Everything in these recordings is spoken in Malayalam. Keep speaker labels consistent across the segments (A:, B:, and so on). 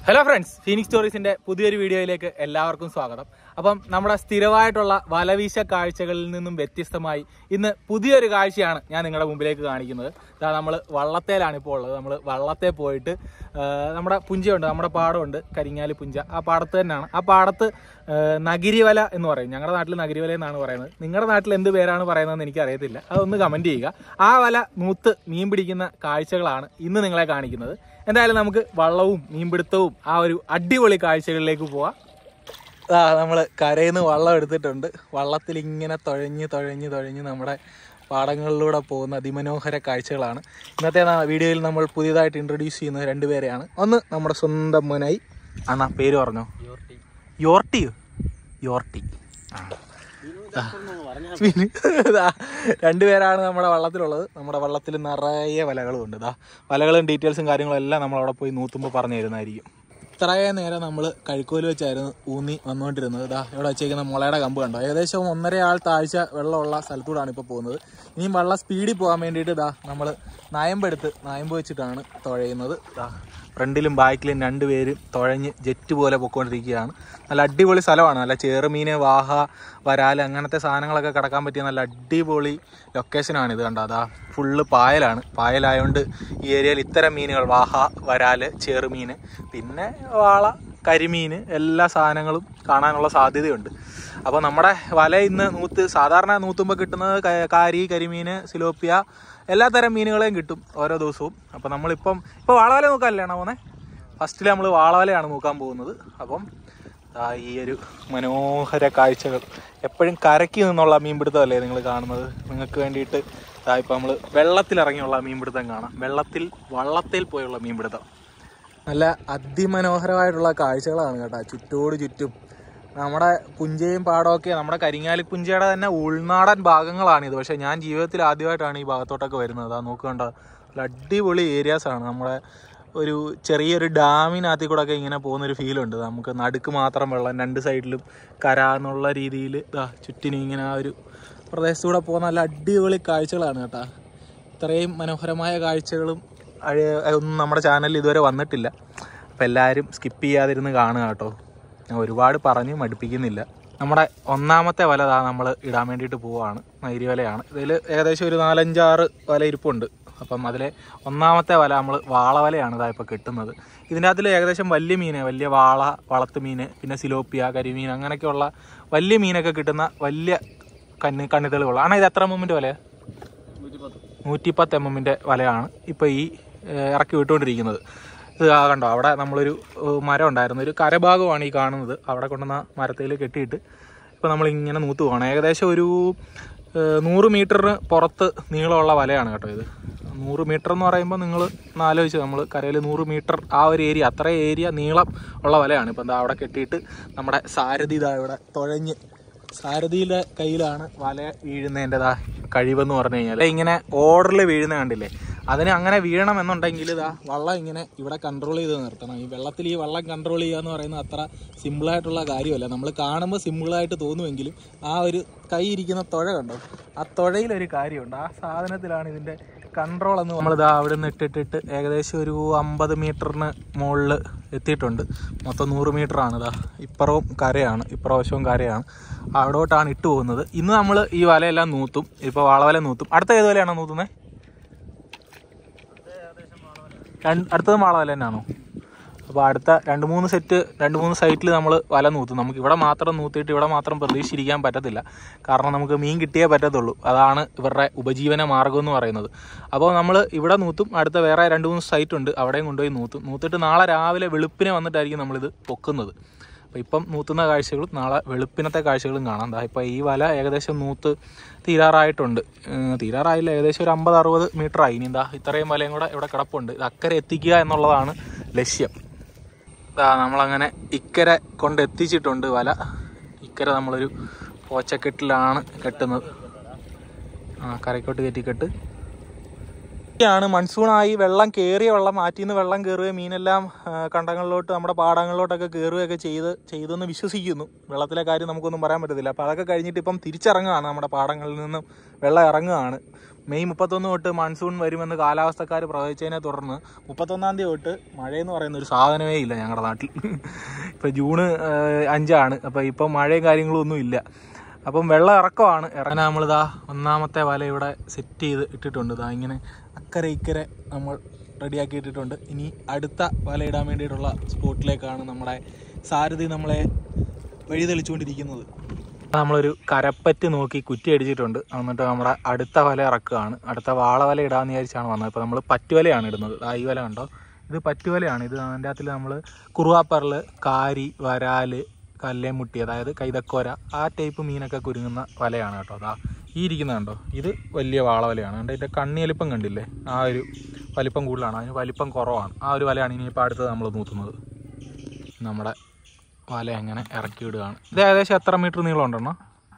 A: ഹലോ ഫ്രണ്ട്സ് ഫീനിക്സ് സ്റ്റോറീസിന്റെ പുതിയൊരു വീഡിയോയിലേക്ക് എല്ലാവർക്കും സ്വാഗതം അപ്പം നമ്മുടെ സ്ഥിരമായിട്ടുള്ള വലവീശ കാഴ്ചകളിൽ നിന്നും വ്യത്യസ്തമായി ഇന്ന് പുതിയൊരു കാഴ്ചയാണ് ഞാൻ നിങ്ങളുടെ മുമ്പിലേക്ക് കാണിക്കുന്നത് ഇതാ നമ്മൾ വള്ളത്തേലാണ് ഇപ്പോൾ ഉള്ളത് നമ്മൾ വള്ളത്തെ പോയിട്ട് ആ, നമ്മുടെ പുഞ്ചയുണ്ട് നമ്മുടെ പാടമുണ്ട് കരിങ്ങാലി പുഞ്ച ആ പാടത്ത് തന്നെയാണ് ആ പാടത്ത് ആ, നഗിരിവല എന്ന് പറയും ഞങ്ങളുടെ നാട്ടിൽ നഗരിവല എന്നാണ് പറയുന്നത് നിങ്ങളുടെ നാട്ടിൽ എന്ത് പേരാണ് പറയുന്നതെന്ന് എനിക്കറിയത്തില്ല അതൊന്ന് കമന്റ് ചെയ്യുക ആ വല നൂത്ത് മീൻ പിടിക്കുന്ന കാഴ്ചകളാണ് ഇന്ന് നിങ്ങളെ കാണിക്കുന്നത് എന്തായാലും നമുക്ക് വള്ളവും മീൻപിടുത്തവും ആ ഒരു അടിപൊളി കാഴ്ചകളിലേക്ക് പോവാം ആ നമ്മൾ കരയിൽ നിന്ന് വള്ളം എടുത്തിട്ടുണ്ട് വള്ളത്തിൽ ഇങ്ങനെ തുഴഞ്ഞ് തുഴഞ്ഞ് തുഴഞ്ഞ് നമ്മുടെ പാടങ്ങളിലൂടെ പോകുന്ന അതിമനോഹര കാഴ്ചകളാണ് ഇന്നത്തെ നാ- വീഡിയോയിൽ നമ്മൾ പുതിയതായിട്ട് ഇൻട്രൊഡ്യൂസ് ചെയ്യുന്ന രണ്ടുപേരെയാണ് ഒന്ന് നമ്മുടെ സ്വന്തം മോനായി അണ്ണാ പേര് പറഞ്ഞോ യോർട്ടിയോ യോർട്ടി ആ ആ. പിന്നെ ദാ രണ്ടുപേരാണ് നമ്മുടെ വള്ളത്തിലുള്ളത് നമ്മുടെ വള്ളത്തിൽ നിറയെ വലകളും ഉണ്ട് ഇതാ വലകളും ഡീറ്റെയിൽസും കാര്യങ്ങളും എല്ലാം നമ്മൾ അവിടെ പോയി നൂത്തുമ്പോൾ പറഞ്ഞു തരുന്നതായിരിക്കും ഇത്രയും നേരം നമ്മൾ കഴുക്കോല് വെച്ചായിരുന്നു ഊന്നി വന്നുകൊണ്ടിരുന്നത് ഇതാ ഇവിടെ വെച്ചേക്കുന്ന മുളയുടെ കമ്പ് കണ്ടോ ഏകദേശം ഒന്നര ആൾ താഴ്ച വെള്ളമുള്ള സ്ഥലത്തൂടാണ് ഇപ്പോൾ പോകുന്നത് ഇനിയും വെള്ളം സ്പീഡിൽ പോകാൻ വേണ്ടിയിട്ട് ഇതാ നമ്മൾ നായമ്പെടുത്ത് നായമ്പ് വെച്ചിട്ടാണ് തുഴയുന്നത് ഇതാ ഫ്രണ്ടിലും ബാക്കിലും രണ്ടുപേരും തുഴഞ്ഞ് ജെറ്റ് പോലെ പൊക്കോണ്ടിരിക്കുകയാണ് നല്ല അടിപൊളി സ്ഥലമാണ് നല്ല ചേറുമീന് വാഹ വരാല് അങ്ങനത്തെ സാധനങ്ങളൊക്കെ കിടക്കാൻ പറ്റിയ നല്ല അടിപൊളി ലൊക്കേഷനാണ് ഇത് കണ്ടോ അതാ ഫുള്ള് പായലാണ് പായലായതുകൊണ്ട് ഈ ഏരിയയിൽ ഇത്തരം മീനുകൾ വാഹ വരാല് ചേറുമീന് പിന്നെ വാള കരിമീൻ എല്ലാ സാധനങ്ങളും കാണാനുള്ള സാധ്യതയുണ്ട് അപ്പോൾ നമ്മുടെ വല ഇന്ന് നൂത്ത് സാധാരണ നൂത്തുമ്പോൾ കിട്ടുന്നത് ക- കാരി കരിമീൻ സിലോപ്പിയ എല്ലാ തരം മീനുകളെയും കിട്ടും ഓരോ ദിവസവും അപ്പോൾ നമ്മളിപ്പം ഇപ്പോൾ വാളവല നോക്കാനല്ലേ പോന്നെ ഫസ്റ്റിൽ നമ്മൾ വാളവലയാണ് നോക്കാൻ പോകുന്നത് അപ്പം ദാ ഈ ഒരു മനോഹര കാഴ്ചകൾ എപ്പോഴും കരയ്ക്ക് നിന്നുള്ള മീൻപിടുത്തമല്ലേ നിങ്ങൾ കാണുന്നത് നിങ്ങൾക്ക് വേണ്ടിയിട്ട് ദാ ഇപ്പം നമ്മൾ വെള്ളത്തിലിറങ്ങിയുള്ള മീൻപിടുത്തം കാണാം വെള്ളത്തിൽ വള്ളത്തിൽ പോയുള്ള മീൻപിടുത്തം നല്ല അതിമനോഹരമായിട്ടുള്ള കാഴ്ചകളാണ് കേട്ടോ ചുറ്റോട് ചുറ്റും നമ്മുടെ പുഞ്ചയും പാടമൊക്കെ നമ്മുടെ കരിങ്ങാലി പുഞ്ചയുടെ തന്നെ ഉൾനാടൻ ഭാഗങ്ങളാണിത് പക്ഷേ ഞാൻ ജീവിതത്തിൽ ആദ്യമായിട്ടാണ് ഈ ഭാഗത്തോട്ടൊക്കെ വരുന്നത് അതാ നോക്കേണ്ട നല്ല അടിപൊളി ഏരിയാസ് ആണ് നമ്മുടെ ഒരു ചെറിയൊരു ഡാമിനകത്തിൽ കൂടെ ഒക്കെ ഇങ്ങനെ പോകുന്നൊരു ഫീലുണ്ട് നമുക്ക് നടുക്ക് മാത്രം വെള്ളം രണ്ട് സൈഡിലും കര എന്നുള്ള രീതിയിൽ ഇതാ ചുറ്റിനും ഇങ്ങനെ ആ ഒരു പ്രദേശത്തൂടെ പോകുന്ന നല്ല അടിപൊളി കാഴ്ചകളാണ് കേട്ടോ ഇത്രയും മനോഹരമായ കാഴ്ചകളും അഴ- ഒന്നും നമ്മുടെ ചാനലിൽ ഇതുവരെ വന്നിട്ടില്ല അപ്പം എല്ലാവരും സ്കിപ്പ് ചെയ്യാതിരുന്ന് കാണുക കേട്ടോ ഞാൻ ഒരുപാട് പറഞ്ഞ് മടുപ്പിക്കുന്നില്ല നമ്മുടെ ഒന്നാമത്തെ വല ദാ നമ്മൾ ഇടാൻ വേണ്ടിയിട്ട് പോവുകയാണ് മൈരി വലയാണ് ഇതിൽ ഏകദേശം ഒരു നാലഞ്ചാറ് വല ഇരിപ്പുണ്ട് അപ്പം അതിലെ ഒന്നാമത്തെ വല നമ്മൾ വാളവലയാണ് ഇതാ ഇപ്പോൾ കിട്ടുന്നത് ഇതിൻ്റെ അകത്തിൽ ഏകദേശം വലിയ മീൻ വലിയ വാള വളത്ത് മീൻ പിന്നെ സിലോപ്പിയ കരിമീൻ അങ്ങനെയൊക്കെയുള്ള വലിയ മീനൊക്കെ കിട്ടുന്ന വലിയ കണ്ണ് കണ്ണിതളുകൾ ആണ് ഇത് എത്ര എമ്മിൻ്റെ വലയാണ് നൂറ്റിപ്പത്ത് എം എമ്മിൻ്റെ വലയാണ് ഇപ്പോൾ ഈ ഏഹ്, ഇറക്കി വിട്ടുകൊണ്ടിരിക്കുന്നത് ഇത് ആ കണ്ടോ അവിടെ നമ്മളൊരു ഏഹ്, മരം ഉണ്ടായിരുന്നു ഒരു കരഭാഗമാണ് ഈ കാണുന്നത് അവിടെ കൊണ്ടുവന്ന മരത്തിൽ കെട്ടിയിട്ട് ഇപ്പോൾ നമ്മൾ ഇങ്ങനെ നൂത്ത് പോകണം ഏകദേശം ഒരു ഏഹ്, നൂറ് മീറ്ററിന് പുറത്ത് നീളമുള്ള വലയാണ് കേട്ടോ ഇത് നൂറ് മീറ്റർ എന്ന് പറയുമ്പോൾ നിങ്ങൾ ആലോചിച്ച് നമ്മൾ കരയിൽ നൂറ് മീറ്റർ ആ ഒരു ഏരിയ അത്ര ഏരിയ നീളം ഉള്ള വലയാണ് ഇപ്പം എന്താ അവിടെ കെട്ടിയിട്ട് നമ്മുടെ സാരഥി ഇതാ ഇവിടെ തുഴഞ്ഞ് സാരഥിയുടെ കയ്യിലാണ് വല വീഴുന്നതിൻ്റെതാ കഴിവെന്ന് പറഞ്ഞു കഴിഞ്ഞാൽ ഇങ്ങനെ ഓർഡറിൽ വീഴുന്ന കണ്ടില്ലേ അതിന് അങ്ങനെ വീഴണം എന്നുണ്ടെങ്കിൽ ഇതാ വള്ളം ഇങ്ങനെ ഇവിടെ കൺട്രോൾ ചെയ്ത് നിർത്തണം ഈ വെള്ളത്തിൽ ഈ വള്ളം കൺട്രോൾ ചെയ്യുക എന്ന് പറയുന്നത് അത്ര സിമ്പിളായിട്ടുള്ള കാര്യമല്ല നമ്മൾ കാണുമ്പോൾ സിമ്പിളായിട്ട് തോന്നുമെങ്കിലും ആ ഒരു കൈ ഇരിക്കുന്ന തുഴ കണ്ടോ ആ തുഴയിലൊരു കാര്യമുണ്ട് ആ സാധനത്തിലാണ് ഇതിൻ്റെ കൺട്രോൾ എന്ന് നമ്മളിതാ അവിടെ നിന്ന് ഇട്ടിട്ടിട്ട് ഏകദേശം ഒരു അമ്പത് മീറ്ററിന് മുകളിൽ എത്തിയിട്ടുണ്ട് മൊത്തം നൂറ് മീറ്ററാണ് ഇതാ ഇപ്പുറവും കരയാണ് ഇപ്പുറവശവും കരയാണ് അവിടോട്ടാണ് ഇട്ട് പോകുന്നത് ഇന്ന് നമ്മൾ ഈ വലയെല്ലാം നൂത്തും ഇപ്പോൾ വാളവല നൂത്തും അടുത്ത ഏത് വലയാണോ നൂത്തുന്നത് രണ്ട് അടുത്തത് മാളവല തന്നെയാണോ അപ്പോൾ അടുത്ത രണ്ട് മൂന്ന് സെറ്റ് രണ്ട് മൂന്ന് സൈറ്റിൽ നമ്മൾ വല നൂത്തും നമുക്ക് ഇവിടെ മാത്രം നൂത്തിയിട്ട് ഇവിടെ മാത്രം പ്രതീക്ഷിച്ചിരിക്കാൻ പറ്റത്തില്ല കാരണം നമുക്ക് മീൻ കിട്ടിയേ പറ്റത്തുള്ളൂ അതാണ് ഇവരുടെ ഉപജീവന മാർഗ്ഗം എന്ന് പറയുന്നത് അപ്പോൾ നമ്മൾ ഇവിടെ നൂത്തും അടുത്ത വേറെ രണ്ട് മൂന്ന് സൈറ്റ് ഉണ്ട് അവിടെയും കൊണ്ടുപോയി നൂത്തും നൂത്തിട്ട് നാളെ രാവിലെ വെളുപ്പിനെ വന്നിട്ടായിരിക്കും നമ്മളിത് പൊക്കുന്നത് അപ്പോൾ ഇപ്പം നൂത്തുന്ന കാഴ്ചകളും നാളെ വെളുപ്പിനത്തെ കാഴ്ചകളും കാണാം ദാ ഇപ്പോൾ ഈ വല ഏകദേശം നൂത്ത് തീരാറായിട്ടുണ്ട് ഏഹ് തീരാറായില്ല ഏകദേശം ഒരു അമ്പത് അറുപത് മീറ്റർ ആയി ഇനി എന്താ ഇത്രയും വലയും കൂടെ ഇവിടെ കിടപ്പുണ്ട് ഇത് അക്കരെ എത്തിക്കുക എന്നുള്ളതാണ് ലക്ഷ്യം ദാ നമ്മളങ്ങനെ ഇക്കരെ കൊണ്ട് എത്തിച്ചിട്ടുണ്ട് വല ഇക്കരെ നമ്മളൊരു പോച്ചക്കെട്ടിലാണ് കെട്ടുന്നത് ആ കരയ്ക്കോട്ട് കയറ്റിക്കെട്ട് ാണ് മൺസൂണായി വെള്ളം കയറിയ വെള്ളം മാറ്റിൽ നിന്ന് വെള്ളം കയറുകയും മീനെല്ലാം ആ, കണ്ടങ്ങളിലോട്ട് നമ്മുടെ പാടങ്ങളിലോട്ടൊക്കെ കയറുകയൊക്കെ ചെയ്ത് ചെയ്തെന്ന് വിശ്വസിക്കുന്നു വെള്ളത്തിലെ കാര്യം നമുക്കൊന്നും പറയാൻ പറ്റത്തില്ല അപ്പോൾ അതൊക്കെ കഴിഞ്ഞിട്ട് ഇപ്പം തിരിച്ചിറങ്ങുകയാണ് നമ്മുടെ പാടങ്ങളിൽ നിന്നും വെള്ളം ഇറങ്ങുകയാണ് മെയ് മുപ്പത്തൊന്ന് തൊട്ട് മൺസൂൺ വരുമെന്ന് കാലാവസ്ഥക്കാർ പ്രവചിച്ചതിനെ തുടർന്ന് മുപ്പത്തൊന്നാം തീയതി തൊട്ട് മഴയെന്ന് പറയുന്ന ഒരു സാധനമേ ഇല്ല ഞങ്ങളുടെ നാട്ടിൽ ഇപ്പോൾ ജൂണ് ഏഹ്, അഞ്ചാണ് അപ്പോൾ ഇപ്പം മഴയും കാര്യങ്ങളും ഒന്നും ഇല്ല അപ്പം വെള്ളം ഇറക്കമാണ് ഇറങ്ങാൻ നമ്മളിതാ ഒന്നാമത്തെ വല ഇവിടെ സെറ്റ് ചെയ്ത് ഇട്ടിട്ടുണ്ട് ഇതാ ഇങ്ങനെ അക്കരെ ഇക്കരെ നമ്മൾ റെഡിയാക്കി ഇട്ടിട്ടുണ്ട് ഇനി അടുത്ത വല ഇടാൻ വേണ്ടിയിട്ടുള്ള സ്പോട്ടിലേക്കാണ് നമ്മുടെ സാരഥി നമ്മളെ വഴി തെളിച്ചുകൊണ്ടിരിക്കുന്നത് നമ്മളൊരു കരപ്പറ്റ് നോക്കി കുറ്റി അടിച്ചിട്ടുണ്ട് എന്നിട്ട് നമ്മുടെ അടുത്ത വല ഇറക്കുകയാണ് അടുത്ത വാള വല ഇടാന്ന് വിചാരിച്ചാണ് വന്നത് ഇപ്പോൾ നമ്മൾ പറ്റുവലയാണ് ഇടുന്നത് ആ ഈ വല കണ്ടോ ഇത് പറ്റുവലയാണ് ഇത് അതിൻ്റെ അകത്തിൽ നമ്മൾ കുറുവാപ്പറൽ കാരി വരാല് കല്ലേമുട്ടി അതായത് കൈതക്കോര ആ ടൈപ്പ് മീനൊക്കെ കുരുങ്ങുന്ന വലയാണ് കേട്ടോ അതാ ഈ ഇരിക്കുന്ന കണ്ടോ ഇത് വലിയ വാള വലയാണ് കണ്ടോ ഇതിൻ്റെ കണ്ണി വലിപ്പം കണ്ടില്ലേ ആ ഒരു വലിപ്പം കൂടുതലാണ് അതിന് വലിപ്പം കുറവാണ് ആ ഒരു വലയാണ് ഇനിയിപ്പോൾ അടുത്തത് നമ്മൾ നൂത്തുന്നത് നമ്മുടെ വല അങ്ങനെ ഇറക്കി വിടുകയാണ് ഇത് ഏകദേശം എത്ര മീറ്റർ നീളം ഉണ്ടെണ്ണോ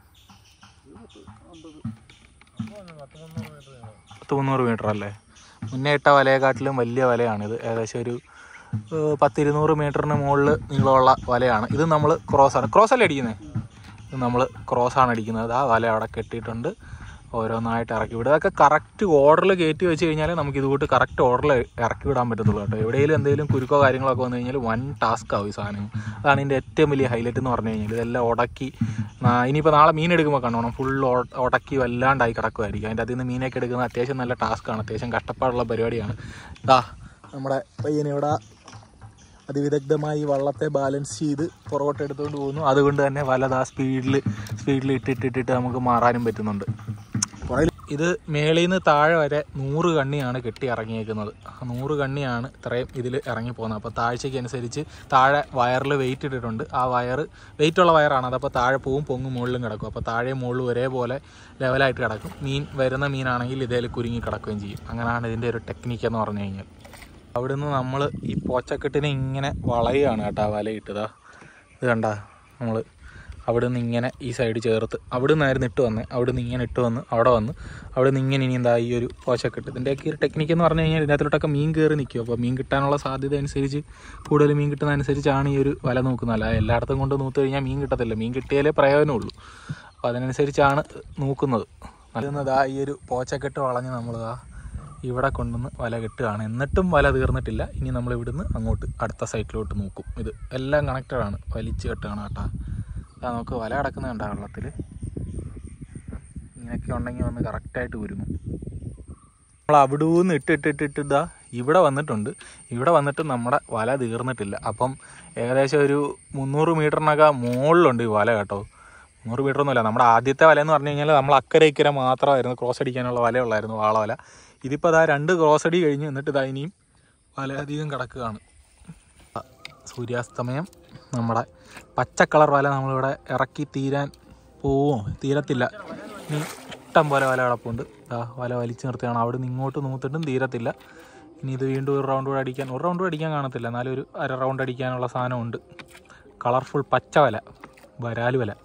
A: പത്ത് മുന്നൂറ് മീറ്റർ അല്ലേ മുന്നേ ഇട്ട വലയെക്കാട്ടിലും വലിയ വലയാണിത് ഏകദേശം ഒരു ഏഹ്, പത്തിരുന്നൂറ് മീറ്ററിന് മുകളിൽ നീളമുള്ള വലയാണ് ഇത് നമ്മൾ ക്രോസാണ് ക്രോസ് അല്ലേ അടിക്കുന്നത് ഇത് നമ്മൾ ക്രോസാണ് അടിക്കുന്നത് ആ വല അവിടെ കെട്ടിയിട്ടുണ്ട് ഓരോന്നായിട്ട് ഇറക്കി വിടുക അതൊക്കെ കറക്റ്റ് ഓർഡറിൽ കയറ്റി വെച്ച് കഴിഞ്ഞാൽ നമുക്ക് ഇതുകൂട്ട് കറക്റ്റ് ഓർഡറിൽ ഇറക്കി വിടാൻ പറ്റത്തുള്ളൂ കേട്ടോ എവിടെയെങ്കിലും എന്തെങ്കിലും കുരുക്കോ കാര്യങ്ങളൊക്കെ വന്നു കഴിഞ്ഞാൽ വൺ ടാസ്ക് ആവും ഈ സാധനം അതാണ് ഇതിൻ്റെ ഏറ്റവും വലിയ ഹൈലൈറ്റ് എന്ന് പറഞ്ഞു കഴിഞ്ഞാൽ ഇതെല്ലാം ഉടക്കി നാ- ഇനിയിപ്പോൾ നാളെ മീൻ എടുക്കുമ്പോൾ കാണണം ഫുൾ ഉടക്കി വല്ലാണ്ടായി കിടക്കുമായിരിക്കും അതിൻ്റെ അതിൽ നിന്ന് മീനൊക്കെ എടുക്കുന്നത് അത്യാവശ്യം നല്ല ടാസ്ക്കാണ് അത്യാവശ്യം കഷ്ടപ്പാടുള്ള പരിപാടിയാണ് ഇതാ നമ്മുടെ പയ്യനിവിടെ അതിവിദഗ്ധമായി വള്ളത്തെ ബാലൻസ് ചെയ്ത് പുറകോട്ട് എടുത്തുകൊണ്ട് പോകുന്നു അതുകൊണ്ട് തന്നെ വലതാ സ്പീഡിൽ സ്പീഡിൽ ഇട്ടിട്ടിട്ടിട്ട് നമുക്ക് മാറാനും പറ്റുന്നുണ്ട് പുറകിൽ ഇത് മേളിൽ നിന്ന് താഴെ വരെ നൂറ് കണ്ണിയാണ് കെട്ടി ഇറങ്ങിയേക്കുന്നത് ആ നൂറ് കണ്ണിയാണ് ഇത്രയും ഇതിൽ ഇറങ്ങി പോകുന്നത് അപ്പോൾ താഴ്ചയ്ക്ക് അനുസരിച്ച് താഴെ വയറിൽ വെയിറ്റ് ഇട്ടിട്ടുണ്ട് ആ വയർ വെയിറ്റുള്ള വയറാണ് അതപ്പോൾ താഴെ പോവും പൊങ്ങും മുകളിലും കിടക്കും അപ്പോൾ താഴെ മുകളിലും ഒരേപോലെ ലെവലായിട്ട് കിടക്കും മീൻ വരുന്ന മീനാണെങ്കിൽ ഇതേൽ കുരുങ്ങി കിടക്കുകയും ചെയ്യും അങ്ങനെയാണ് ഇതിൻ്റെ ഒരു ടെക്നിക്ക് എന്ന് പറഞ്ഞു കഴിഞ്ഞാൽ അവിടുന്ന് നമ്മൾ ഈ പോച്ചക്കെട്ടിനെ ഇങ്ങനെ വളയുകയാണ് കേട്ടോ വലയിട്ടതാ ഇത് കണ്ട നമ്മൾ അവിടെ നിന്ന് ഇങ്ങനെ ഈ സൈഡ് ചേർത്ത് അവിടെ നിന്നായിരുന്നു ഇട്ട് വന്നത് അവിടെ നിന്ന് ഇങ്ങനെ ഇട്ട് വന്ന് അവിടെ വന്ന് അവിടെ നിന്ന് ഇങ്ങനെ ഇനി എന്താ ഈ ഒരു പോച്ചക്കെട്ട് ഇതിൻ്റെയൊക്കെ ഒരു ടെക്നിക്ക് എന്ന് പറഞ്ഞു കഴിഞ്ഞാൽ ഇതിനകത്തോട്ടൊക്കെ മീൻ കയറി നിൽക്കും അപ്പോൾ മീൻ കിട്ടാനുള്ള സാധ്യത അനുസരിച്ച് കൂടുതൽ മീൻ കിട്ടുന്ന അനുസരിച്ചാണ് ഈ ഒരു വല നോക്കുന്നത് അല്ല എല്ലായിടത്തും കൊണ്ട് നൂത്ത് കഴിഞ്ഞാൽ മീൻ കിട്ടത്തില്ല മീൻ കിട്ടിയാലേ പ്രയോജനമുള്ളൂ അപ്പോൾ അതിനനുസരിച്ചാണ് നോക്കുന്നത് നൽകുന്നത് ഈ ഒരു പോച്ചക്കെട്ട് വളഞ്ഞ് നമ്മളിതാ ഇവിടെ കൊണ്ടുവന്ന് വല കെട്ടുകയാണ് എന്നിട്ടും വല തീർന്നിട്ടില്ല ഇനി നമ്മൾ ഇവിടുന്ന് അങ്ങോട്ട് അടുത്ത സൈറ്റിലോട്ട് നോക്കും ഇത് എല്ലാം കണക്റ്റഡ് ആണ് വലിച്ച് കെട്ടുകയാണ് കേട്ടോ അതാ നമുക്ക് വല കിടക്കുന്ന കണ്ടാ വെള്ളത്തിൽ ഇങ്ങനെയൊക്കെ ഉണ്ടെങ്കിൽ വന്ന് കറക്റ്റായിട്ട് ഉരുങ്ങും നമ്മൾ അവിടെ നിന്ന് ഇട്ടിട്ടിട്ടിട്ട് ഇതാ ഇവിടെ വന്നിട്ടുണ്ട് ഇവിടെ വന്നിട്ട് നമ്മുടെ വല തീർന്നിട്ടില്ല അപ്പം ഏകദേശം ഒരു മുന്നൂറ് മീറ്ററിനൊക്കെ മുകളിലുണ്ട് ഈ വല കേട്ടോ മുന്നൂറ് മീറ്റർ ഒന്നുമില്ല നമ്മുടെ ആദ്യത്തെ വല എന്ന് പറഞ്ഞു കഴിഞ്ഞാൽ നമ്മൾ അക്കരെ ഇക്കരെ മാത്രമായിരുന്നു ക്രോസ് അടിക്കാനുള്ള വലയുള്ളായിരുന്നു വാളവല ഇതിപ്പോൾ അതാ രണ്ട് ക്രോസ് അടി കഴിഞ്ഞ് എന്നിട്ട് ഇതാ ഇനിയും വലയധികം കിടക്കുകയാണ് സൂര്യാസ്തമയം നമ്മുടെ പച്ച കളർ വല നമ്മളിവിടെ ഇറക്കി തീരാൻ പോവോ തീരത്തില്ല ഇനി ഇഷ്ടം പോലെ വല കിടപ്പുണ്ട് ദാ വല വലിച്ചു നിർത്തുകയാണ് അവിടെ നിന്ന് ഇങ്ങോട്ട് നൂത്തിട്ടും തീരത്തില്ല ഇനി ഇത് വീണ്ടും ഒരു റൗണ്ട് കൂടെ അടിക്കാൻ ഒരു റൗണ്ട് അടിക്കാൻ കാണത്തില്ല എന്നാലും ഒരു അര റൗണ്ട് അടിക്കാനുള്ള സാധനമുണ്ട് കളർഫുൾ പച്ച വല വരാല് വല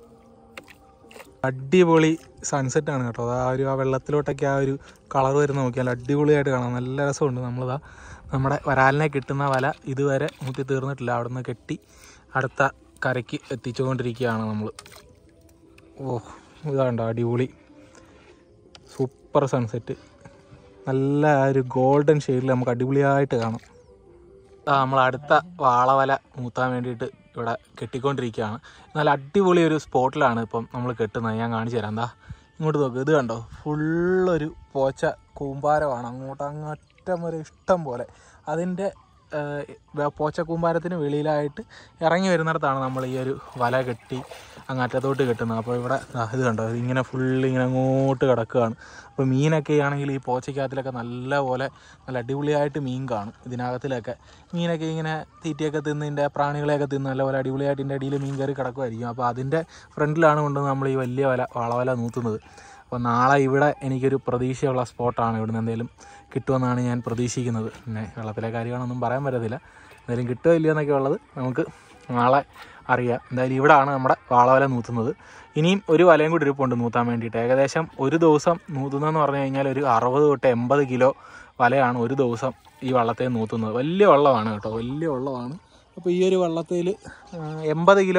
A: അടിപൊളി സൺസെറ്റ് ആണ് കേട്ടോ അത് ആ ഒരു ആ വെള്ളത്തിലോട്ടൊക്കെ ആ ഒരു കളർ വരുന്ന നോക്കിയാൽ അടിപൊളിയായിട്ട് കാണാം നല്ല രസമുണ്ട് നമ്മളിതാ നമ്മുടെ വരാലിനെ കിട്ടുന്ന വല ഇതുവരെ മുത്തി തീർന്നിട്ടില്ല അവിടെ നിന്ന് കെട്ടി അടുത്ത കരയ്ക്ക് എത്തിച്ചുകൊണ്ടിരിക്കുകയാണ് നമ്മൾ ഓ ഇതാണ്ടോ അടിപൊളി സൂപ്പർ സൺസെറ്റ് നല്ല ആ ഒരു ഗോൾഡൻ ഷെയ്ഡിൽ നമുക്ക് അടിപൊളിയായിട്ട് കാണാം ആ നമ്മൾ അടുത്ത വാളവല മൂത്താൻ വേണ്ടിയിട്ട് ഇവിടെ കെട്ടിക്കൊണ്ടിരിക്കുകയാണ് നല്ല അടിപൊളി ഒരു സ്പോട്ടിലാണ് ഇപ്പം നമ്മൾ കെട്ടുന്നത് ഞാൻ കാണിച്ചു തരാം എന്താ ഇങ്ങോട്ട് നോക്ക് ഇത് കണ്ടോ ഫുള്ളൊരു പോച്ച കൂമ്പാരമാണ് അങ്ങോട്ട് അങ്ങറ്റം വരെ ഇഷ്ടം പോലെ അതിൻ്റെ പോച്ച കൂമ്പാരത്തിന് വെളിയിലായിട്ട് ഇറങ്ങി വരുന്നിടത്താണ് നമ്മൾ ഈ ഒരു വല കെട്ടി അങ്ങറ്റത്തോട്ട് കെട്ടുന്നത് അപ്പോൾ ഇവിടെ ദാ ഇത് കണ്ടോ ഇങ്ങനെ ഫുള്ള് ഇങ്ങനെ അങ്ങോട്ട് കിടക്കുകയാണ് അപ്പോൾ മീനൊക്കെ ആണെങ്കിൽ ഈ പോച്ചയ്ക്കകത്തിലൊക്കെ നല്ല പോലെ നല്ല അടിപൊളിയായിട്ട് മീൻ കാണും ഇതിനകത്തിലൊക്കെ മീനൊക്കെ ഇങ്ങനെ തീറ്റയൊക്കെ തിന്ന് ഇതിൻ്റെ പ്രാണികളെയൊക്കെ തിന്ന് നല്ല പോലെ അടിപൊളിയായിട്ട് ഇതിൻ്റെ അടിയിൽ മീൻ കയറി കിടക്കുമായിരിക്കും അപ്പോൾ അതിൻ്റെ ഫ്രണ്ടിലാണ് കൊണ്ട് നമ്മൾ ഈ വലിയ വല വളവല നൂത്തുന്നത് അപ്പോൾ നാളെ ഇവിടെ എനിക്കൊരു പ്രതീക്ഷയുള്ള സ്പോട്ടാണ് ഇവിടുന്ന് എന്തെങ്കിലും കിട്ടുമെന്നാണ് ഞാൻ പ്രതീക്ഷിക്കുന്നത് പിന്നെ വെള്ളത്തിലെ കാര്യമാണൊന്നും പറയാൻ പറ്റത്തില്ല എന്തെങ്കിലും കിട്ടുമോ ഇല്ലയോ എന്നൊക്കെ ഉള്ളത് നമുക്ക് നാളെ അറിയാം എന്തായാലും ഇവിടാണ് നമ്മുടെ വാളവല നൂത്തുന്നത് ഇനിയും ഒരു വലയും കൂടി ഇരിപ്പുണ്ട് നൂത്താൻ വേണ്ടിയിട്ട് ഏകദേശം ഒരു ദിവസം നൂത്തുന്നതെന്ന് പറഞ്ഞു കഴിഞ്ഞാൽ ഒരു അറുപത് തൊട്ട് എൺപത് കിലോ വലയാണ് ഒരു ദിവസം ഈ വള്ളത്തിൽ നൂത്തുന്നത് വലിയ വള്ളമാണ് കേട്ടോ വലിയ വള്ളമാണ് അപ്പോൾ ഈ ഒരു വള്ളത്തിൽ എൺപത് കിലോ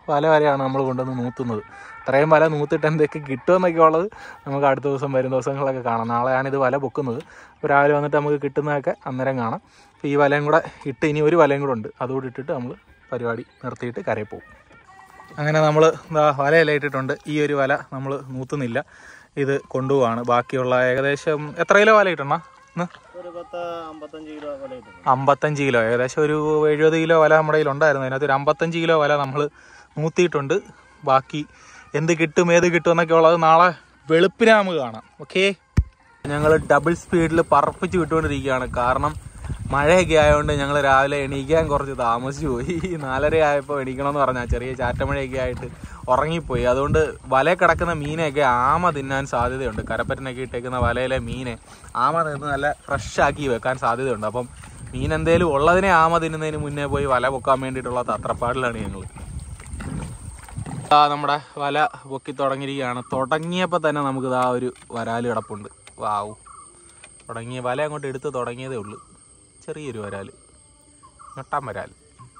A: വല വരെയാണ് നമ്മൾ കൊണ്ടുവന്ന് നൂത്തുന്നത് അത്രയും വല നൂത്തിട്ട് എന്തൊക്കെ കിട്ടുമെന്നൊക്കെ ഉള്ളത് നമുക്ക് അടുത്ത ദിവസം വരും ദിവസങ്ങളൊക്കെ കാണാം നാളെയാണ് ഇത് വല പൊക്കുന്നത് അപ്പോൾ രാവിലെ വന്നിട്ട് നമുക്ക് കിട്ടുന്നതൊക്കെ അന്നേരം കാണാം അപ്പോൾ ഈ വലയും കൂടെ ഇട്ട് ഇനി ഒരു വലയും കൂടെ ഉണ്ട് അതുകൂടി ഇട്ടിട്ട് നമ്മൾ പരിപാടി നിർത്തിയിട്ട് കരയിൽ പോകും അങ്ങനെ നമ്മൾ എന്താ വലയെല്ലാം ഇട്ടിട്ടുണ്ട് ഈ ഒരു വല നമ്മൾ നൂത്തുന്നില്ല ഇത് കൊണ്ടുപോവാണ് ബാക്കിയുള്ള ഏകദേശം എത്ര കിലോ വല ഇട്ടണ ഇന്ന്
B: ഒരു പത്ത് അമ്പത്തഞ്ച് കിലോ വില കിട്ടും
A: അമ്പത്തഞ്ച് കിലോ ഏകദേശം ഒരു എഴുപത് കിലോ വല നമ്മുടെ കയ്യിൽ ഉണ്ടായിരുന്നു അതിനകത്ത് ഒരു അമ്പത്തഞ്ച് കിലോ വല നമ്മൾ നൂത്തിയിട്ടുണ്ട് ബാക്കി എന്ത് കിട്ടും ഏത് കിട്ടും എന്നൊക്കെ ഉള്ളത് നാളെ വെളുപ്പിനെ നമുക്ക് കാണാം ഓക്കെ ഞങ്ങൾ ഡബിൾ സ്പീഡിൽ പറപ്പിച്ച് വിട്ടുകൊണ്ടിരിക്കുകയാണ് കാരണം മഴയൊക്കെ ആയതുകൊണ്ട് ഞങ്ങൾ രാവിലെ എണീക്കാൻ കുറച്ച് താമസിച്ചു പോയി നാലര ആയപ്പോൾ എണീക്കണമെന്ന് പറഞ്ഞാൽ ചെറിയ ചാറ്റമഴയൊക്കെ ആയിട്ട് ഉറങ്ങിപ്പോയി അതുകൊണ്ട് വല കിടക്കുന്ന മീനെയൊക്കെ ആമ തിന്നാൻ സാധ്യതയുണ്ട് കരപ്പറ്റിനൊക്കെ ഇട്ടേക്കുന്ന വലയിലെ മീനെ ആമ നിന്ന് നല്ല ഫ്രഷ് ആക്കി വെക്കാൻ സാധ്യതയുണ്ട് അപ്പം മീൻ എന്തേലും ഉള്ളതിനെ ആമ തിന്നുന്നതിന് മുന്നേ പോയി വല പൊക്കാൻ വേണ്ടിയിട്ടുള്ള തത്രപ്പാടിലാണ് ഞങ്ങൾ ആ നമ്മുടെ വല പൊക്കി തുടങ്ങിയിരിക്കുകയാണ് തുടങ്ങിയപ്പോൾ തന്നെ നമുക്ക് ഇതാ ഒരു വരാല് കിടപ്പുണ്ട് വാവു തുടങ്ങിയ വല അങ്ങോട്ട് എടുത്ത് തുടങ്ങിയതേ ഉള്ളൂ ചെറിയൊരു വരാല് ഞൊട്ടാൻ വരാല്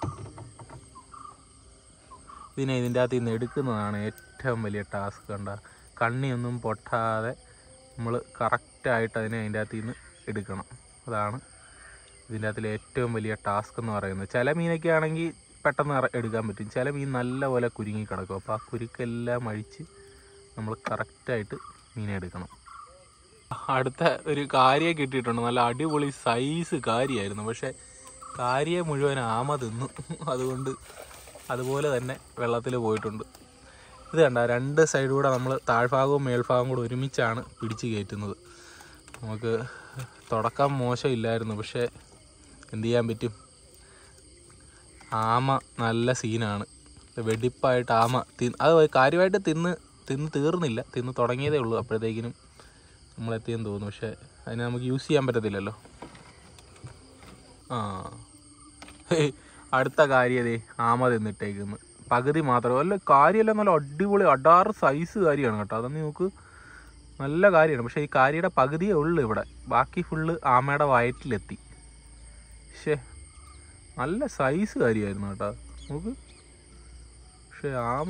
A: ഇതിനെ ഇതിൻ്റെ അകത്ത് നിന്ന് എടുക്കുന്നതാണ് ഏറ്റവും വലിയ ടാസ്ക് കണ്ട കണ്ണിയൊന്നും പൊട്ടാതെ നമ്മൾ കറക്റ്റായിട്ട് അതിനെ അതിൻ്റെ അകത്ത് നിന്ന് എടുക്കണം അതാണ് ഇതിൻ്റെ അകത്തിലെ ഏറ്റവും വലിയ ടാസ്ക് എന്ന് പറയുന്നത് ചില മീനൊക്കെ ആണെങ്കിൽ പെട്ടെന്ന് ഇറ- എടുക്കാൻ പറ്റും ചില മീൻ നല്ലപോലെ കുരുങ്ങി കിടക്കും അപ്പോൾ ആ കുരുക്കെല്ലാം അഴിച്ച് നമ്മൾ കറക്റ്റായിട്ട് മീനെ എടുക്കണം അടുത്ത ഒരു കാരിയെ കിട്ടിയിട്ടുണ്ട് നല്ല അടിപൊളി സൈസ് കാരിയായിരുന്നു പക്ഷെ കാരിയെ മുഴുവൻ ആമ തിന്നു അതുകൊണ്ട് അതുപോലെ തന്നെ വെള്ളത്തിൽ പോയിട്ടുണ്ട് ഇത് കണ്ട രണ്ട് സൈഡുകൂടെ നമ്മൾ താഴ്ഭാഗവും മേൽഭാഗവും കൂടെ ഒരുമിച്ചാണ് പിടിച്ച് കയറ്റുന്നത് നമുക്ക് തുടക്കം മോശമില്ലായിരുന്നു പക്ഷേ എന്ത് ചെയ്യാൻ പറ്റും ആമ നല്ല സീനാണ് വെടിപ്പായിട്ട് ആമ തി അത് കാര്യമായിട്ട് തിന്ന് തിന്ന് തീർന്നില്ല തിന്ന് തുടങ്ങിയതേ ഉള്ളൂ അപ്പോഴത്തേക്കിനും നമ്മളെത്തിയെന്ന് തോന്നുന്നു പക്ഷേ അതിനെ നമുക്ക് യൂസ് ചെയ്യാൻ പറ്റത്തില്ലല്ലോ ആ ഹേയ്, അടുത്ത കാര്യതേ ആമ തിന്നിട്ടേക്കുന്നു പകുതി മാത്രം അല്ല കാര്യമെല്ലാം നല്ല അടിപൊളി അടാറ് സൈസ് കാര്യമാണ് കേട്ടോ അതൊന്ന് നോക്ക് നല്ല കാര്യമാണ് പക്ഷേ ഈ കാര്യയുടെ പകുതിയേ ഉള്ളൂ ഇവിടെ ബാക്കി ഫുള്ള് ആമയുടെ വയറ്റിലെത്തി ശേ നല്ല സൈസ് കാര്യമായിരുന്നു കേട്ടോ നോക്ക് പക്ഷേ ആമ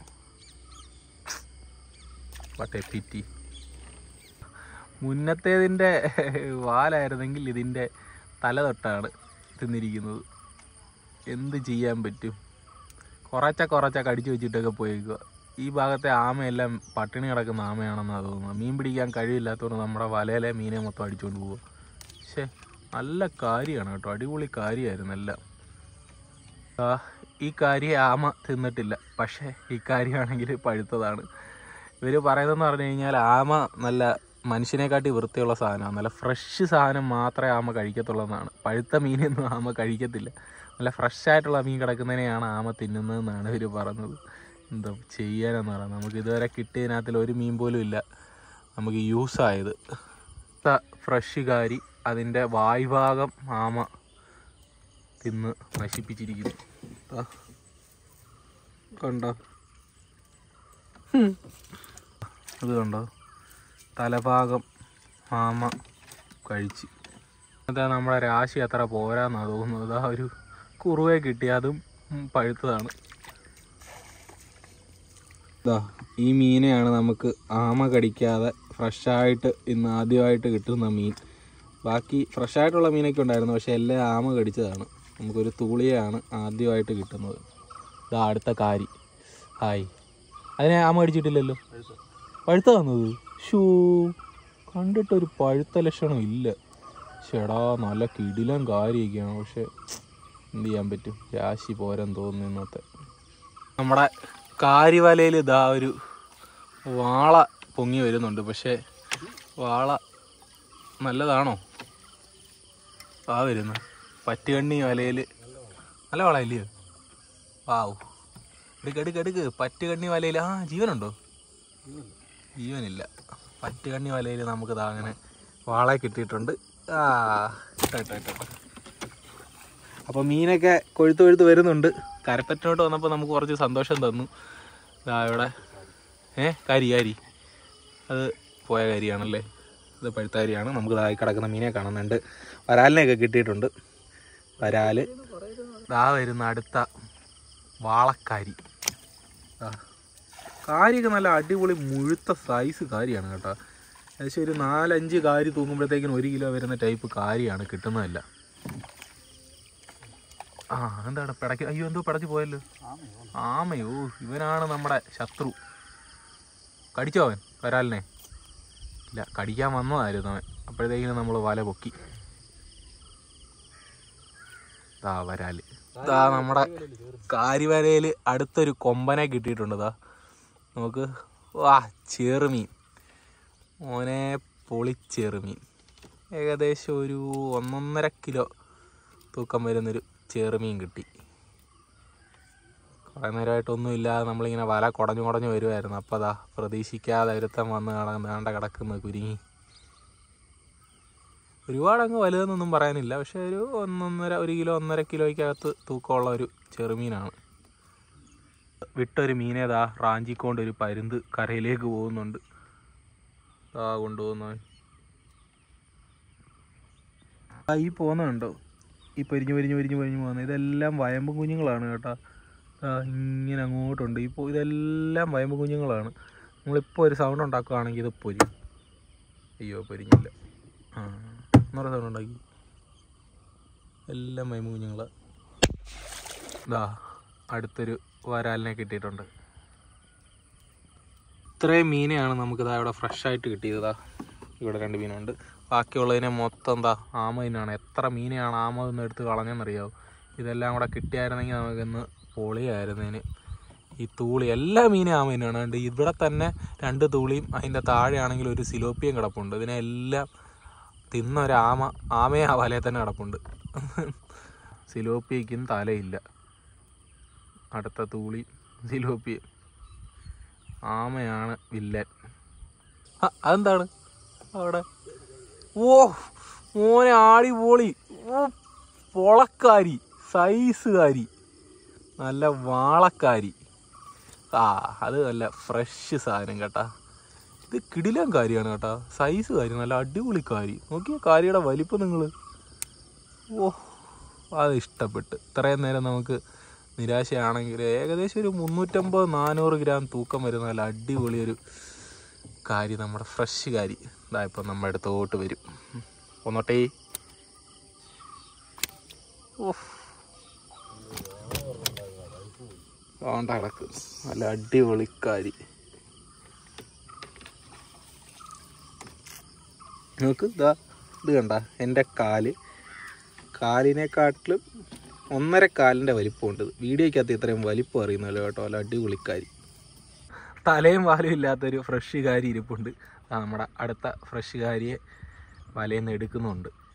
A: വട്ടെ പിറ്റി മുന്നത്തേതിൻ്റെ വാലായിരുന്നെങ്കിൽ ഇതിൻ്റെ തല തൊട്ടാണ് തിന്നിരിക്കുന്നത് എന്ത് ചെയ്യാൻ പറ്റും കുറച്ച കുറച്ച കടിച്ചു വെച്ചിട്ടൊക്കെ പോയേക്കുക ഈ ഭാഗത്തെ ആമയെല്ലാം പട്ടിണി കിടക്കുന്ന ആമയാണെന്നാണ് തോന്നുന്നത് മീൻ പിടിക്കാൻ കഴിവില്ലാത്തതുകൊണ്ട് നമ്മുടെ വലയിലെ മീനെ മൊത്തം അടിച്ചുകൊണ്ട് പോവുക പക്ഷേ നല്ല കാര്യമാണ് കേട്ടോ അടിപൊളി കാര്യമായിരുന്നു എല്ലാം ആ, ഈ കാര്യം ആമ തിന്നിട്ടില്ല പക്ഷേ ഈ കാര്യമാണെങ്കിൽ പഴുത്തതാണ് ഇവർ പറയുന്നതെന്ന് പറഞ്ഞു കഴിഞ്ഞാൽ ആമ നല്ല മനുഷ്യനെക്കാട്ടി വൃത്തിയുള്ള സാധനമാണ് നല്ല ഫ്രഷ് സാധനം മാത്രമേ ആമ കഴിക്കത്തുള്ളതെന്നാണ് പഴുത്ത മീനൊന്നും ആമ കഴിക്കത്തില്ല നല്ല ഫ്രഷ് ആയിട്ടുള്ള മീൻ കിടക്കുന്നതിനെയാണ് ആമ തിന്നുന്നതെന്നാണ് ഇവർ പറഞ്ഞത് എന്താ ചെയ്യാനെന്ന് പറയാം നമുക്ക് ഇതുവരെ കിട്ടിയതിനകത്തിൽ ഒരു മീൻ പോലും ഇല്ല നമുക്ക് യൂസ് ആയത് ഫ്രഷ് കാരി അതിൻ്റെ വായ്ഭാഗം ആമ തിന്ന് നശിപ്പിച്ചിരിക്കുന്നു ദാ. കണ്ടോ ഹും. ഇത് കണ്ടോ തലഭാഗം ആമ കഴിച്ച് അതാ നമ്മുടെ രാശി അത്ര പോരാന്നാ തോന്നുന്നത് ആ ഒരു കുറുവെ കിട്ടി അതും ഉം, പഴുത്തതാണ് ഇതാ ഈ മീനെയാണ് നമുക്ക് ആമ കടിക്കാതെ ഫ്രഷായിട്ട് ഇന്ന് ആദ്യമായിട്ട് കിട്ടുന്ന മീൻ ബാക്കി ഫ്രഷായിട്ടുള്ള മീനൊക്കെ ഉണ്ടായിരുന്നു പക്ഷെ എല്ലാം ആമ കടിച്ചതാണ് നമുക്കൊരു തൂളിയാണ് ആദ്യമായിട്ട് കിട്ടുന്നത് ഇതാ അടുത്ത കാരി ഹായ് അതിനെ ആമ കടിച്ചിട്ടില്ലല്ലോ പഴുത്ത വന്നത് ഷൂ കണ്ടിട്ടൊരു പഴുത്ത ലക്ഷണം ഇല്ല ചേടാ നല്ല കിടിലം കാര്യമൊക്കെയാണ് പക്ഷെ എന്ത് ചെയ്യാൻ പറ്റും രാശി പോരാൻ തോന്നുന്നു ഇന്നത്തെ നമ്മുടെ കാരിവലയിൽ ഇതാ ഒരു വാള പൊങ്ങി വരുന്നുണ്ട് പക്ഷേ വാള നല്ലതാണോ ആ വരുന്നു പറ്റുകണ്ണി വലയിൽ നല്ല വള ഇല്ലയോ വാവ് എടുക്ക് എടുക്ക് എടുക്ക് പറ്റുകണ്ണി വലയിൽ ആ ജീവനുണ്ടോ ജീവനില്ല പറ്റുകണ്ണി വലയിൽ നമുക്ക് ദാ അങ്ങനെ വാള കിട്ടിയിട്ടുണ്ട് ആ ഇട്ടോ ഇട്ടോ ഇട്ടോ അപ്പോൾ മീനൊക്കെ കൊഴുത്ത് കൊഴുത്ത് വരുന്നുണ്ട് കരപ്പറ്റിനോട്ട് വന്നപ്പോൾ നമുക്ക് കുറച്ച് സന്തോഷം തന്നു ദാ ഇവിടെ ഏ കാരി കാരി അത് പോയ കാരിയാണല്ലേ ഇത് പഴുത്ത കാരിയാണ് നമുക്ക് ഇതായി കിടക്കുന്ന മീനെ കാണുന്നുണ്ട് വരാലിനെയൊക്കെ കിട്ടിയിട്ടുണ്ട് വരാല് ദാ വരുന്ന അടുത്ത വാളക്കാരി ആ കാരിയൊക്കെ നല്ല അടിപൊളി മുഴുത്ത സൈസ് കാരിയാണ് കേട്ടോ ഏകദേശം ഒരു നാലഞ്ച് കാരി തൂങ്ങുമ്പോഴത്തേക്കിനും ഒരു കിലോ വരുന്ന ടൈപ്പ് കാരിയാണ് കിട്ടുന്നതല്ല ആ എന്താണ് പിടയ്ക്ക് അയ്യോ എന്തോ പിടച്ച് പോയല്ലോ ആമയോ ഇവനാണ് നമ്മുടെ ശത്രു കടിച്ചോ അവൻ വരാലിനെ ഇല്ല കടിക്കാൻ വന്നതായിരുന്നു അവൻ അപ്പോഴത്തേക്കിനും നമ്മൾ വല പൊക്കി ദാ വരാല് ദാ നമ്മുടെ കാരിവരയിൽ അടുത്തൊരു കൊമ്പനെ കിട്ടിയിട്ടുണ്ട് ദാ നമുക്ക് വാ ചെറുമീൻ മോനെ പൊളിച്ചെറുമീൻ ഏകദേശം ഒരു ഒന്നൊന്നര കിലോ തൂക്കം വരുന്നൊരു ചെറുമീൻ കിട്ടി കുറേ നേരമായിട്ടൊന്നും ഇല്ലാതെ നമ്മളിങ്ങനെ വല കുടഞ്ഞു കുടഞ്ഞു വരുമായിരുന്നു അപ്പോൾ അതാ പ്രതീക്ഷിക്കാതെ ഒരുത്തൻ വന്ന് കാണാണ്ട കിടക്കുന്ന കുരുങ്ങി ഒരുപാട് അങ്ങ് വലുതെന്നൊന്നും പറയാനില്ല പക്ഷെ ഒരു ഒന്നൊന്നര ഒരു കിലോ ഒന്നര കിലോയ്ക്കകത്ത് തൂക്കമുള്ള ഒരു ചെറുമീനാണ് വിട്ടൊരു മീനെ ദാ റാഞ്ചിക്കൊണ്ട് ഒരു പരുന്ത് കരയിലേക്ക് പോകുന്നുണ്ട് ദാ കൊണ്ടുപോകുന്നവൻ ആ ഈ പോകുന്നുണ്ടോ ഈ പൊരിഞ്ഞ് പൊരിഞ്ഞ് പൊരിഞ്ഞ് പൊരിഞ്ഞ് പോകുന്നത് ഇതെല്ലാം വയമ്പ് കുഞ്ഞുങ്ങളാണ് കേട്ടോ ദാ ഇങ്ങനെ അങ്ങോട്ടുണ്ട് ഇപ്പോൾ ഇതെല്ലാം വയമ്പ് കുഞ്ഞുങ്ങളാണ് നമ്മളിപ്പോൾ ഒരു സൗണ്ട് ഉണ്ടാക്കുകയാണെങ്കിൽ ഇത് പൊരിയും അയ്യോ പൊരിഞ്ഞില്ല ആ ഒന്നൂടെ സൗണ്ട് ഉണ്ടാക്കി എല്ലാം വയമ്പ് കുഞ്ഞുങ്ങളാണ് ഇതാ അടുത്തൊരു വരാലിനെ കിട്ടിയിട്ടുണ്ട് ഇത്രയും മീനെയാണ് നമുക്ക് ഇതാ ഇവിടെ ഫ്രഷ് ആയിട്ട് കിട്ടിയത് ഇതാ ഇവിടെ രണ്ട് മീനുണ്ട് ബാക്കിയുള്ളതിനെ മൊത്തം എന്താ ആമ തന്നെയാണ് എത്ര മീനെയാണ് ആമ ഒന്ന് എടുത്ത് കളഞ്ഞെന്നറിയാവും ഇതെല്ലാം കൂടെ കിട്ടിയായിരുന്നെങ്കിൽ നമുക്കിന്ന് പൊളിയായിരുന്നതിന് ഈ തൂളി എല്ലാ മീനും ആമ തന്നെയാണ് കണ്ട് ഇവിടെ തന്നെ രണ്ട് തൂളിയും അതിൻ്റെ താഴെയാണെങ്കിൽ ഒരു സിലോപ്പിയും കിടപ്പുണ്ട് ഇതിനെല്ലാം തിന്ന ഒരു ആമ ആമയെ ആ വലയിൽ തന്നെ കിടപ്പുണ്ട് സിലോപ്പിയയ്ക്കും തലയില്ല അടുത്ത തൂളി സിലോപ്പിയ ആമയാണ് വില്ലൻ ആ, അതെന്താണ് അവിടെ ഓ മോനെ ആടിപൊളി ഓ പൊളക്കാരി സൈസുകാരി നല്ല വാളക്കാരി ആ അത് നല്ല ഫ്രഷ് സാധനം കേട്ടാ ഇത് കിടിലൻ കാരിയാണ് കേട്ടാ സൈസ് കാരി നല്ല അടിപൊളി കാരി നോക്കിയ കാരിയുടെ വലിപ്പം നിങ്ങൾ ഓ അത് ഇഷ്ടപ്പെട്ട് ഇത്രയും നേരം നമുക്ക് നിരാശയാണെങ്കിൽ ഏകദേശം ഒരു മുന്നൂറ്റമ്പത് നാനൂറ് ഗ്രാം തൂക്കം വരുന്ന നല്ല അടിപൊളി ഒരു കാരി നമ്മുടെ ഫ്രഷ് കാരി ഇതാ ഇപ്പം നമ്മുടെ അടുത്തോട്ട് വരും ഒന്നോട്ടേ ഓഫ് വേണ്ട കിടക്ക് നല്ല അടിപൊളി കാരി നോക്ക് ഇതാ ഇത് കണ്ട എൻ്റെ കാല് കാലിനെക്കാട്ടിലും ഒന്നര കാലിൻ്റെ വലിപ്പമുണ്ട് ഇത്. വീഡിയോയ്ക്കകത്ത് ഇത്രയും വലിപ്പം അറിയുന്നല്ലോ കേട്ടോ നല്ല അടിപൊളിക്കാരി തലയും വാലും ഇല്ലാത്തൊരു ഫ്രഷ് കാരി ഇരിപ്പുണ്ട് ആ നമ്മുടെ അടുത്ത ഫ്രഷ് കാരിയെ വലയിൽ നിന്ന് എടുക്കുന്നുണ്ട്